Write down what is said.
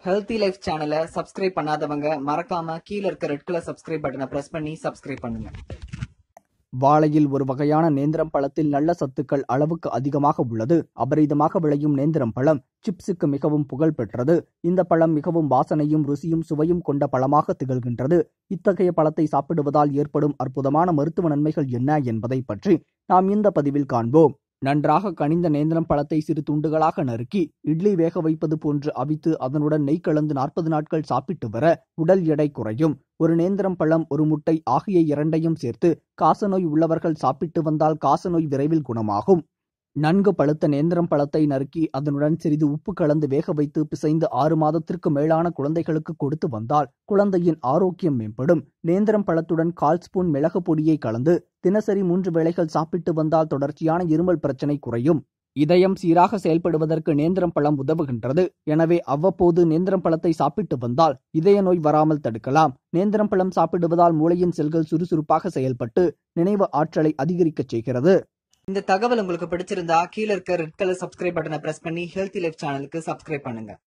healthy life சேனலை subscribe பண்ணாதவங்க மறக்காம கீழ இருக்க ரெட் கலர் சப்ஸ்கிரைப் பட்டனை பிரஸ் பண்ணி சப்ஸ்கிரைப் பண்ணுங்க வாழையில் ஒரு வகையான நேந்திரம் பழத்தில் நல்ல சத்துக்கள் அளவுக்கு அதிகமாக உள்ளது அபரிதமாக விளையும் நேந்திரம் பழம் சிப்ஸுக்கு மிகவும் புகழ் பெற்றது இந்த பழம் மிகவும் வாசனையும் ருசியும் சுவையும் கொண்ட பழமாக திகழ்கின்றது இத்தகைய பழத்தை சாப்பிடுவதால் ஏற்படும் அற்புதமான மருத்துவ நன்மைகள் என்ன என்பதை பற்றி நாம் இந்த பதிவில் காண்போம் நன்றாக கனிந்த நேந்திரம் பழத்தை சிறு துண்டுகளாக நறுக்கி இட்லி வேக வைப்பது போன்று அவித்து அதனுடன் நெய் கலந்து நாற்பது நாட்கள் சாப்பிட்டு வர உடல் எடை குறையும் ஒரு நேந்திரம் பழம் ஒரு முட்டை ஆகிய இரண்டையும் சேர்த்து காசநோய் உள்ளவர்கள் சாப்பிட்டு வந்தால் காசநோய் விரைவில் குணமாகும் நன்கு பழுத்த நேந்திரம் பழத்தை நறுக்கி அதனுடன் சிறிது உப்பு கலந்து வேக வைத்து பிசைந்து ஆறு மாதத்திற்கு மேலான குழந்தைகளுக்கு கொடுத்து வந்தால் குழந்தையின் ஆரோக்கியம் மேம்படும் நேந்திரம் பழத்துடன் கால் ஸ்பூன் மிளகு பொடியை கலந்து தினசரி மூன்று வேளைகள் சாப்பிட்டு வந்தால் தொடர்ச்சியான இருமல் பிரச்சனை குறையும் இதயம் சீராக செயல்படுவதற்கு நேந்திரம் பழம் உதவுகின்றது எனவே அவ்வப்போது நேந்திரம் பழத்தை சாப்பிட்டு வந்தால் இதய நோய் வராமல் தடுக்கலாம் நேந்திரம் பழம் சாப்பிடுவதால் மூளையின் செல்கள் சுறுசுறுப்பாக செயல்பட்டு நினைவு ஆற்றலை அதிகரிக்கச் செய்கிறது இந்த தகவல் உங்களுக்கு பிடிச்சிருந்தா கீழ இருக்க ரெட் கலர் சப்ஸ்கிரைப் பட்டனை பிரஸ் பண்ணி ஹெல்த்தி லைஃப் சேனலுக்கு சப்ஸ்கிரைப் பண்ணுங்க